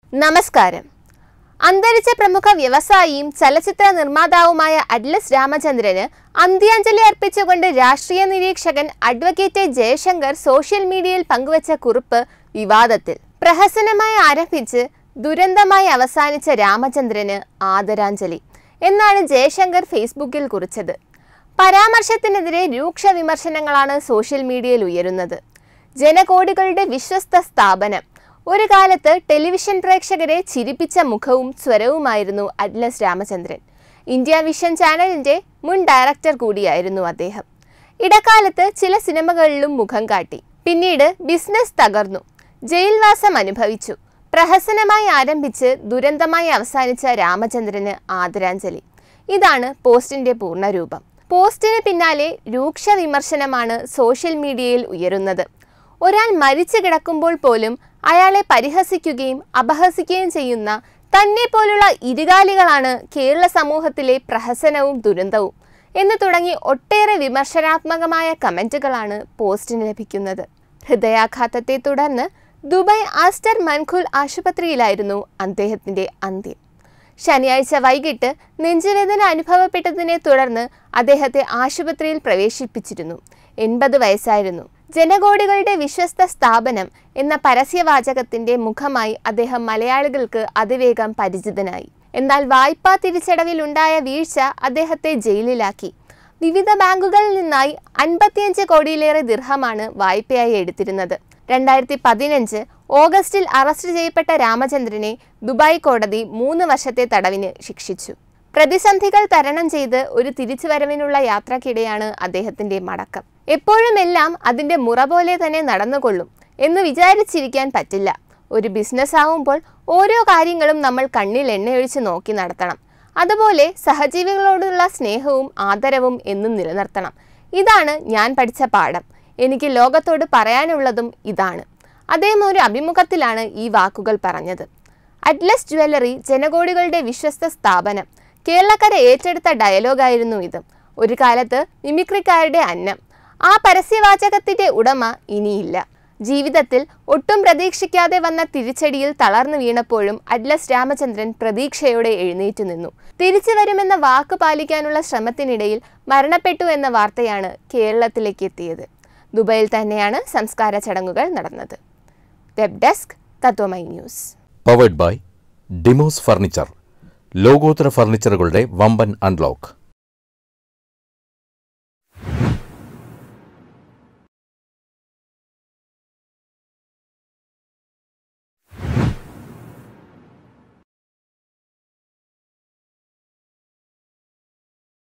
നമസ്കാരം അന്തരിച്ച പ്രമുഖ വ്യവസായിയും ചലച്ചിത്ര നിർമ്മാതാവുമായ അഡ്ലസ് രാമചന്ദ്രന് അന്ത്യാഞ്ജലി അർപ്പിച്ചുകൊണ്ട് രാഷ്ട്രീയ നിരീക്ഷകൻ അഡ്വക്കേറ്റ് ജയശങ്കർ സോഷ്യൽ മീഡിയയിൽ പങ്കുവച്ച കുറിപ്പ് വിവാദത്തിൽ പ്രഹസനമായി ആരംഭിച്ച് ദുരന്തമായി അവസാനിച്ച രാമചന്ദ്രന് ആദരാഞ്ജലി എന്നാണ് ജയശങ്കർ ഫേസ്ബുക്കിൽ കുറിച്ചത് പരാമർശത്തിനെതിരെ രൂക്ഷ വിമർശനങ്ങളാണ് സോഷ്യൽ മീഡിയയിൽ ഉയരുന്നത് ജനകോടികളുടെ വിശ്വസ്ത സ്ഥാപനം ഒരു കാലത്ത് ടെലിവിഷൻ പ്രേക്ഷകരെ ചിരിപ്പിച്ച മുഖവും സ്വരവുമായിരുന്നു അഡ്ലസ് രാമചന്ദ്രൻ ഇന്ത്യ വിഷൻ ചാനലിന്റെ മുൻ ഡയറക്ടർ കൂടിയായിരുന്നു അദ്ദേഹം ഇടക്കാലത്ത് ചില സിനിമകളിലും മുഖം കാട്ടി പിന്നീട് ബിസിനസ് തകർന്നു ജയിൽവാസം അനുഭവിച്ചു പ്രഹസനമായി ആരംഭിച്ച് ദുരന്തമായി അവസാനിച്ച രാമചന്ദ്രന് ആദരാഞ്ജലി ഇതാണ് പോസ്റ്റിന്റെ പൂർണ്ണരൂപം പോസ്റ്റിന് പിന്നാലെ രൂക്ഷ വിമർശനമാണ് സോഷ്യൽ മീഡിയയിൽ ഉയരുന്നത് ഒരാൾ മരിച്ചു കിടക്കുമ്പോൾ പോലും അയാളെ പരിഹസിക്കുകയും അപഹസിക്കുകയും ചെയ്യുന്ന തന്നെ പോലുള്ള ഇരുകാലികളാണ് കേരള സമൂഹത്തിലെ പ്രഹസനവും ദുരന്തവും എന്ന് തുടങ്ങി ഒട്ടേറെ വിമർശനാത്മകമായ കമന്റുകളാണ് പോസ്റ്റിന് ലഭിക്കുന്നത് ഹൃദയാഘാതത്തെ തുടർന്ന് ദുബായ് ആസ്റ്റർ മൻഖുൽ ആശുപത്രിയിലായിരുന്നു അദ്ദേഹത്തിന്റെ അന്ത്യം ശനിയാഴ്ച വൈകിട്ട് നെഞ്ചുവേദന അനുഭവപ്പെട്ടതിനെ തുടർന്ന് അദ്ദേഹത്തെ ആശുപത്രിയിൽ പ്രവേശിപ്പിച്ചിരുന്നു എൺപത് വയസ്സായിരുന്നു ജനകോടികളുടെ വിശ്വസ്ത സ്ഥാപനം എന്ന പരസ്യവാചകത്തിന്റെ മുഖമായി അദ്ദേഹം മലയാളികൾക്ക് അതിവേഗം പരിചിതനായി എന്നാൽ വായ്പാ തിരിച്ചടവിലുണ്ടായ വീഴ്ച അദ്ദേഹത്തെ ജയിലിലാക്കി വിവിധ ബാങ്കുകളിൽ നിന്നായി അൻപത്തിയഞ്ച് കോടിയിലേറെ ദിർഹമാണ് വായ്പയായി എടുത്തിരുന്നത് രണ്ടായിരത്തി പതിനഞ്ച് ഓഗസ്റ്റിൽ അറസ്റ്റ് ചെയ്യപ്പെട്ട രാമചന്ദ്രനെ ദുബായ് കോടതി മൂന്ന് വർഷത്തെ തടവിന് ശിക്ഷിച്ചു പ്രതിസന്ധികൾ തരണം ചെയ്ത് ഒരു തിരിച്ചുവരവിനുള്ള യാത്രക്കിടെയാണ് അദ്ദേഹത്തിന്റെ മടക്കം എപ്പോഴും എല്ലാം അതിന്റെ മുറ പോലെ തന്നെ നടന്നുകൊള്ളും എന്ന് വിചാരിച്ചിരിക്കാൻ പറ്റില്ല ഒരു ബിസിനസ് ആവുമ്പോൾ ഓരോ കാര്യങ്ങളും നമ്മൾ കണ്ണിൽ എണ്ണയൊഴിച്ച് നോക്കി നടത്തണം അതുപോലെ സഹജീവികളോടുള്ള സ്നേഹവും ആദരവും എന്നും നിലനിർത്തണം ഇതാണ് ഞാൻ പഠിച്ച പാഠം എനിക്ക് ലോകത്തോട് പറയാനുള്ളതും ഇതാണ് അദ്ദേഹം ഒരു അഭിമുഖത്തിലാണ് ഈ വാക്കുകൾ പറഞ്ഞത് അറ്റ്ലസ് ജ്വല്ലറി ജനകോടികളുടെ വിശ്വസ്ത സ്ഥാപനം കേരളക്കര ഏറ്റെടുത്ത ഡയലോഗായിരുന്നു ഇത് ഒരു കാലത്ത് മിമിക്രിക്കാരുടെ അന്നം ആ പരസ്യവാചകത്തിന്റെ ഉടമ ഇനിയില്ല ജീവിതത്തിൽ ഒട്ടും പ്രതീക്ഷിക്കാതെ വന്ന തിരിച്ചടിയിൽ തളർന്നു വീണപ്പോഴും അഡ്ലസ് രാമചന്ദ്രൻ പ്രതീക്ഷയോടെ എഴുന്നേറ്റു നിന്നു തിരിച്ചു വരുമെന്ന വാക്ക് പാലിക്കാനുള്ള ശ്രമത്തിനിടയിൽ മരണപ്പെട്ടു എന്ന വാർത്തയാണ് കേരളത്തിലേക്ക് എത്തിയത് ദുബൈയിൽ തന്നെയാണ് സംസ്കാര ചടങ്ങുകൾ നടന്നത് web desk Tatwamayi news powered by Demos furniture ലോകോത്തര ഫർണിച്ചറുകളുടെ വമ്പൻ അൺലോക്ക്